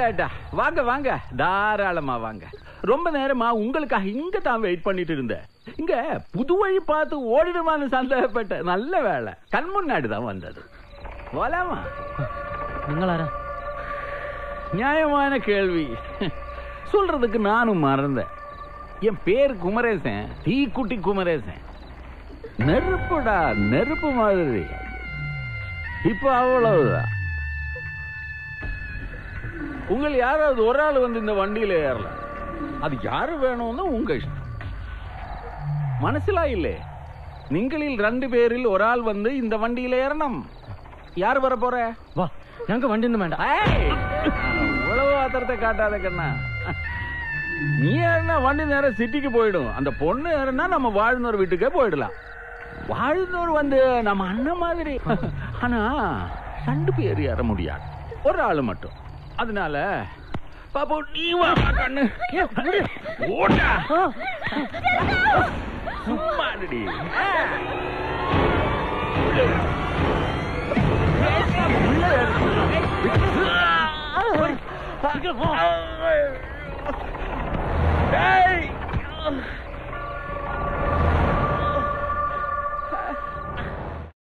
அடடா. வாங்க வாங்க தாராளமா வாங்க ரொம்ப நேரமா உங்களுக்காக இங்க தான் வெயிட் பண்ணிட்டு இருந்தேன் இங்க புது வழி பார்த்து ஓடிடுமான்னு சந்தேகப்பட்டேன் நல்ல வேலை கண் முன்னாடி தான் வந்தது போலாமா നിങ്ങളാരാ நியாயமான கேள்வி சொல்றதுக்கு நானும் மறந்தேன் என் பேர் குமரேசன் தீக்குட்டி குமரேசன் நெருப்புடா நெருப்பு மாதிரி இப்ப அவ்வளவுதான் உங்கள் யாராவது ஒரு ஆள் வந்து இந்த வண்டியில ஏறலாம் அது யாரு வேணும்னு உங்க இஷ்டம் மனசிலா இல்லே நீங்களில் ரெண்டு பேரில் ஒரு ஆள் வந்து இந்த வண்டியில ஏறணும் யார் வர போற വാ ഞങ്ങൾക്ക് വണ്ടി ഒന്നും വേണ്ട ஏய், இவ்வளவு ஆத்திரத்தை காட்டாத கண்ணா நீ ஏறினா வண்டி நேரம் சிட்டிக்கு போயிடும் அந்த பொண்ணு ஏறினா நம்ம வாழ்ந்தோர் வீட்டுக்கே போயிடலாம் வாழ்ந்தோர் வந்து நம்ம அண்ணன் மாதிரி ஆனா ரெண்டு பேர் ஏற முடியாது ஒரு ஆளு மட்டும் அதனால பாப்பா நீ வா வா, கண்ணு ஓடா சும்மா இருடி. உள்ள ஏறு.